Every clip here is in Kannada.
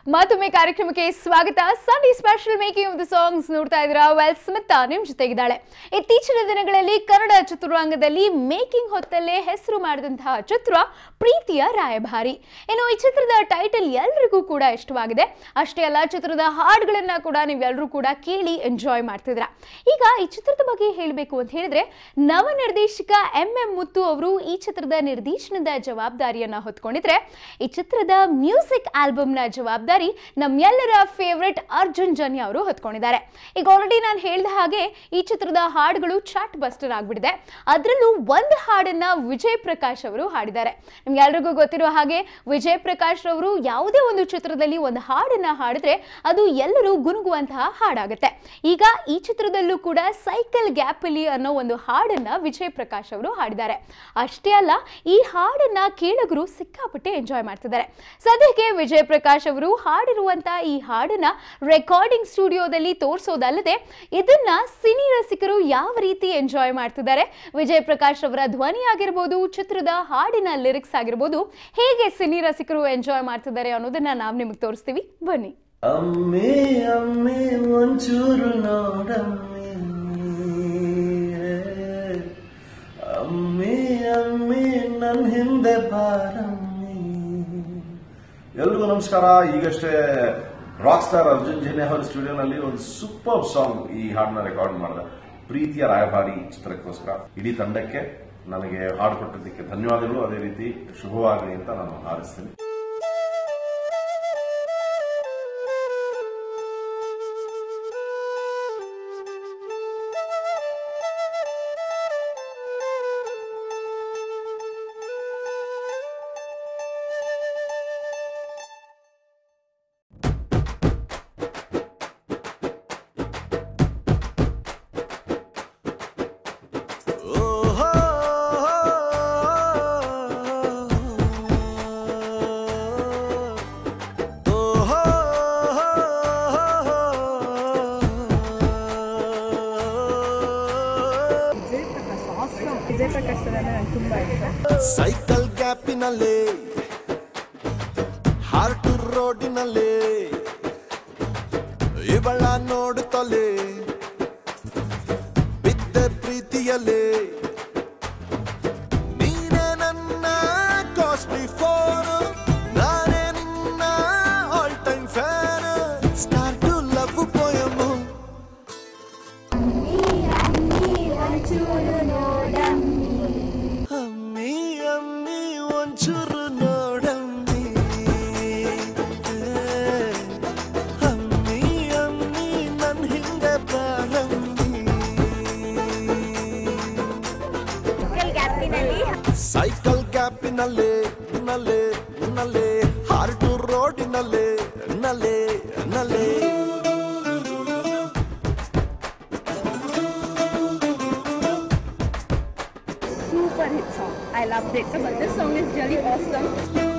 ಮತ್ತೊಮ್ಮೆ ಕಾರ್ಯಕ್ರಮಕ್ಕೆ ಸ್ವಾಗತ Sunday special making of the songs ನೋಡ್ತಾ ಇದ್ದೀರಾ ವೆಲ್ ಸ್ಮಿತಾ ನಿಮ್ ಜೊತೆಗಿದ್ದಾಳೆ ಇತ್ತೀಚಿನ ದಿನಗಳಲ್ಲಿ ಕನ್ನಡ ಚಿತ್ರರಂಗದಲ್ಲಿ ಮೇಕಿಂಗ್ ಹೊತ್ತಲ್ಲೇ ಹೆಸರು ಮಾಡಿದಂತಹ ಚಿತ್ರ ಪ್ರೀತಿಯ ರಾಯಭಾರಿ ಇನ್ನು ಈ ಚಿತ್ರದ ಟೈಟಲ್ ಎಲ್ರಿಗೂ ಕೂಡ ಇಷ್ಟವಾಗಿದೆ ಅಷ್ಟೇ ಅಲ್ಲ ಚಿತ್ರದ ಹಾಡುಗಳನ್ನ ಕೂಡ ನೀವೆಲ್ಲರೂ ಕೂಡ ಕೇಳಿ ಎಂಜಾಯ್ ಮಾಡ್ತಿದ್ರ ಈಗ ಈ ಚಿತ್ರದ ಬಗ್ಗೆ ಹೇಳಬೇಕು ಅಂತ ಹೇಳಿದ್ರೆ ನವ ನಿರ್ದೇಶಕ ಎಂ ಎಂ ಮುತ್ತು ಅವರು ಈ ಚಿತ್ರದ ನಿರ್ದೇಶನದ ಜವಾಬ್ದಾರಿಯನ್ನ ಹೊತ್ಕೊಂಡಿದ್ರೆ ಈ ಚಿತ್ರದ ಮ್ಯೂಸಿಕ್ ಆಲ್ಬಮ್ನ ಜವಾಬ್ದಾರಿ ನಮ್ಮೆಲ್ಲರ ಫೇವ್ರೆಟ್ ಅರ್ಜುನ್ ಜನ್ಯ ಅವರು ಹೊತ್ಕೊಂಡಿದ್ದಾರೆ ಈಗ ಆಲ್ರೆಡಿ ನಾನು ಹೇಳಿದ ಹಾಗೆ ಈ ಚಿತ್ರದ ಹಾಡುಗಳು ಚಾಟ್ ಬಸ್ಟರ್ ಆಗ್ಬಿಟ್ಟಿದೆ ಅದರಲ್ಲೂ ಒಂದು ಹಾಡನ್ನ ವಿಜಯ್ ಪ್ರಕಾಶ್ ಅವರು ಹಾಡಿದ್ದಾರೆ ನಿಮ್ಗೆಲ್ರಿಗೂ ಗೊತ್ತಿರೋ ಹಾಗೆ ವಿಜಯ್ ಪ್ರಕಾಶ್ ಅವರು ಯಾವುದೇ ಒಂದು ಚಿತ್ರದಲ್ಲಿ ಒಂದು ಹಾಡನ್ನ ಹಾಡಿದ್ರೆ ಅದು ಎಲ್ಲರೂ ಗುನುಗುವಂತಹ ಹಾಡಾಗುತ್ತೆ ಈಗ ಈ ಚಿತ್ರದಲ್ಲೂ ಕೂಡ ಸೈಕಲ್ ಗ್ಯಾಪಲ್ಲಿ ಅನ್ನೋ ಒಂದು ಹಾಡನ್ನ ವಿಜಯ್ ಪ್ರಕಾಶ್ ಅವರು ಹಾಡಿದ್ದಾರೆ ಅಷ್ಟೇ ಅಲ್ಲ ಈ ಹಾಡನ್ನ ಕೇಳಗರು ಸಿಕ್ಕಾಪಟ್ಟೆ ಎಂಜಾಯ್ ಮಾಡ್ತಿದ್ದಾರೆ ಸದ್ಯಕ್ಕೆ ವಿಜಯ್ ಪ್ರಕಾಶ್ ಅವರು ಹಾಡಿರುವಂತ ಈ ಹಾಡನ್ನ ರೆಕಾರ್ಡಿಂಗ್ ಸ್ಟುಡಿಯೋದಲ್ಲಿ ತೋರಿಸೋದಲ್ಲದೆ ಇದನ್ನ ಸಿನಿ ರಸಿಕರು ಯಾವ ರೀತಿ ಎಂಜಾಯ್ ಮಾಡ್ತಿದ್ದಾರೆ ವಿಜಯ್ ಪ್ರಕಾಶ್ ಅವರ ಧ್ವನಿ ಆಗಿರ್ಬೋದು ಚಿತ್ರದ ಹಾಡಿನ ಲಿರಿಕ್ಸ್ ಆಗಿರ್ಬೋದು ಹೇಗೆ ಸಿನಿ ರಸಿಕರು ಎಂಜಾಯ್ ಮಾಡ್ತಿದ್ದಾರೆ ಅನ್ನೋದನ್ನ ನಾವು ನಿಮಗೆ ತೋರಿಸ್ತೀವಿ ಬನ್ನಿ ಅಮ್ಮೆ ಅಮ್ಮೆ ಒಂಚೂರು ನೋಡಮ್ಮೆ ಅಮ್ಮೆ ಅಮ್ಮೆ ನನ್ನ ಹಿಂದೆ ಬಾರಮ್ಮೆ ಎಲ್ರಿಗೂ ನಮಸ್ಕಾರ ಈಗಷ್ಟೇ ರಾಕ್ ಸ್ಟಾರ್ ಅರ್ಜುನ್ ಜನ್ಯ ಅವರ ಸ್ಟುಡಿಯೋನಲ್ಲಿ ಒಂದು ಸೂಪರ್ ಸಾಂಗ್ ಈ ಹಾಡನ್ನ ರೆಕಾರ್ಡ್ ಮಾಡಿದೆ ಪ್ರೀತಿಯ ರಾಯಭಾರಿ ಚಿತ್ರಕ್ಕೋಸ್ಕರ ಇಡೀ ತಂಡಕ್ಕೆ ನನಗೆ ಹಾಡು ಕೊಟ್ಟಿದ್ದಕ್ಕೆ ಧನ್ಯವಾದಗಳು ಅದೇ ರೀತಿ ಶುಭವಾಗಲಿ ಅಂತ ನಾನು ಹಾರೈಸ್ತೀನಿ ವಿಜಯ್ ಪ್ರಕಾಶ್ ಸರ್ ಅಂದ್ರೆ ನಂಗೆ ತುಂಬಾ ಇಷ್ಟ ಸೈಕಲ್ ಗ್ಯಾಪಿನಲ್ಲಿ ಹಾರ್ಟ್ ರೋಡಿನಲ್ಲಿ ಇವಳ ನೋಡುತ್ತಲೇ ಬಿದ್ದ ಪ್ರೀತಿಯಲ್ಲಿ ನೀನೇ ನನ್ನ ಕಾಸ್ಟ್ಲಿ ಫೋನ್ ನಾನೇ ನಿನ್ನ all time fan star to love poem ಅಮ್ಮಿ ಅಮ್ಮಿ ಒಂಚೂರು ನೋಡಮ್ಮಿ ಅಮ್ಮಿ ಅಮ್ಮಿ ನನ್ ಹಿಂದೆ ಬಾರಮ್ಮಿ ಸೈಕಲ್ ಗ್ಯಾಪಿನಲ್ಲಿ ನಲ್ಲೇ ನಲ್ಲೇ ಹಾರ್ಟು ರೋಡಿನಲ್ಲಿ ನಲ್ಲೇ ನಲ್ಲೇ super hit song. I loved it. So, but this song is really awesome.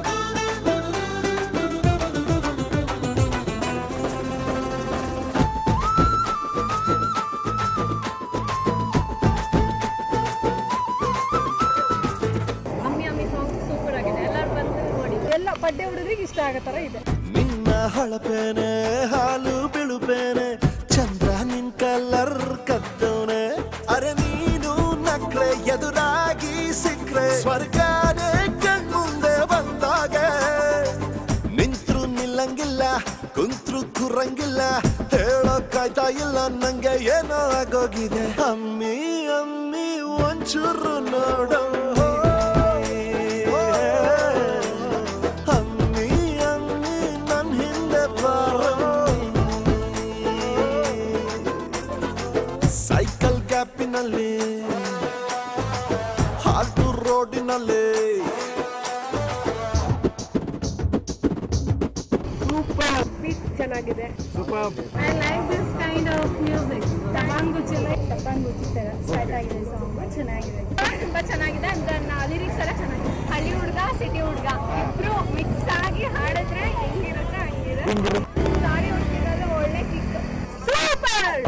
ಅಮ್ಮಿ ಅಮ್ಮಿ ಸಾಂಗ್ ಸೂಪರ್ ಆಗಿದೆ ಎಲ್ಲರೂ ಬಂದು ನೋಡಿ ಎಲ್ಲ ಬಡ್ಡೆ ಹುಡುಗರಿಗೆ ಇಷ್ಟ ಆಗೋ ಥರ ಇದೆ ನಿನ್ನ ಹೊಳಪೇನೆ ಹಾಲು ಬಿಳುಪೇನೆ ಚಂದ್ರ ನಿನ್ ಕಲರ್ ಕದ್ದವನೆ ಅರೆ ನೀನು ನಕ್ರೆ ಎದುರಾಗಿ ಸಿಕ್ರೆ ಸ್ವರ್ಗನೇ ಕಣ್ಮುಂದೆ ಬಂದಾಗ ನಿಂತ್ರು ನಿಲ್ಲಂಗಿಲ್ಲ ಕುಂತ್ರು ಕುರಂಗಿಲ್ಲ ಹೇಳೋಕ್ಕಾಯ್ತಾ ಇಲ್ಲ ನಂಗೆ ಏನೋ ಆಗೋಗಿದೆ ಅಮ್ಮಿ ಅಮ್ಮಿ ಒಂಚೂರು ನೋಡೋ ಅಮ್ಮಿ ಅಮ್ಮಿ ನನ್ ಹಿಂದೆ ಬಾರೋ ಸೈಕಲ್ ಗ್ಯಾಪಿನಲ್ಲಿ ಹಾರ್ಟು ರೋಡಿನಲ್ಲಿ ಸೂಪರ್ ಬೀಟ್ ಚೆನ್ನಾಗಿದೆ I like this kind of music ತಪಾಂಗುಚಿ ಲೈಕ್ ತಪಾಂಗುಚಿ ತರ ಸ್ಟಾರ್ಟ್ ಆಗಿದೆ ಸಾಂಗ್ ಚೆನ್ನಾಗಿದೆ ತುಂಬಾ ಚೆನ್ನಾಗಿದೆ ಅಂದ್ರೆ ಲಿರಿಕ್ಸ್ ಎಲ್ಲ ಚೆನ್ನಾಗಿದೆ ಹಳ್ಳಿ ಹುಡುಗ ಸಿಟಿ ಹುಡುಗ ಇಬ್ರು ಮಿಕ್ಸ್ ಆಗಿ ಹಾಡಿದ್ರೆ ಹೆಂಗಿರುತ್ತೆ ಹಂಗಿರುತ್ತೆ ದಾರಿ ಹೊಡ್ತಿರೋದು ಒಳ್ಳೆ ಕಿಕ್ ಸೂಪರ್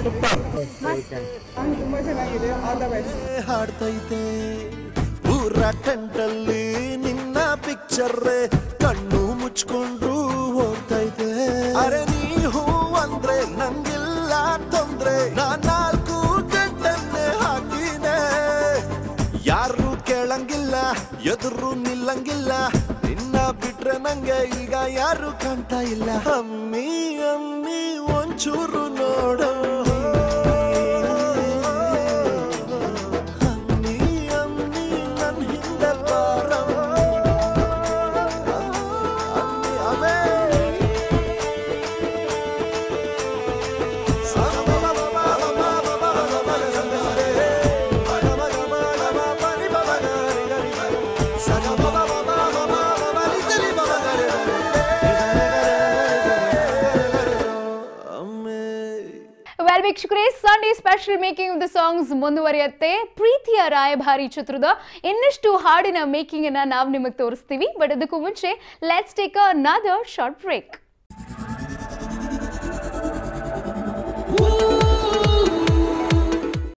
ಹಾಡ್ತೈತೆ ಊರ ಟೆಂಟಲ್ಲಿ ನಿನ್ನ ಪಿಕ್ಚರ್ ಕಣ್ಣು ಮುಚ್ಕೊಂಡ್ರು ಓಡ್ತೈತೆ ಅರೆ ನೀ ಹೂ ಅಂದ್ರೆ ನಂಗಿಲ್ಲ ತೊಂದ್ರೆ ನಾ ನಾಲ್ಕು ಗಂಟನ್ನೇ ಹಾಕಿನೆ ಯಾರು ಕೇಳಂಗಿಲ್ಲ ಎದುರು ನಿಲ್ಲಂಗಿಲ್ಲ ನಿನ್ನ ಬಿಟ್ರೆ ನಂಗೆ ಈಗ ಯಾರು ಕಾಣ್ತಾ ಇಲ್ಲ ಅಮ್ಮಿ ಅಮ್ಮಿ ಒಂಚೂರು ನೋಡೋ ಅಮ್ಮಿ ಅಮ್ಮಿ ನನ್ ಹಿಂದೆ ಬಾರೋ. ಅಮ್ಮಿ ಅವೇ ವೆಲ್ ವೀಕ್ಷಕರೇ Sunday special making of the songs ಮುಂದುವರಿಯುತ್ತೆ ಪ್ರೀತಿಯ ರಾಯಭಾರಿ ಚಿತ್ರದ ಇನ್ನಷ್ಟು ಹಾಡಿನ ಮೇಕಿಂಗ್ ಅನ್ನ ನಾವು ನಿಮಗೆ ತೋರಿಸ್ತೀವಿ ಬಟ್ ಅದಕ್ಕೂ ಮುಂಚೆ let's take another short break Ooh.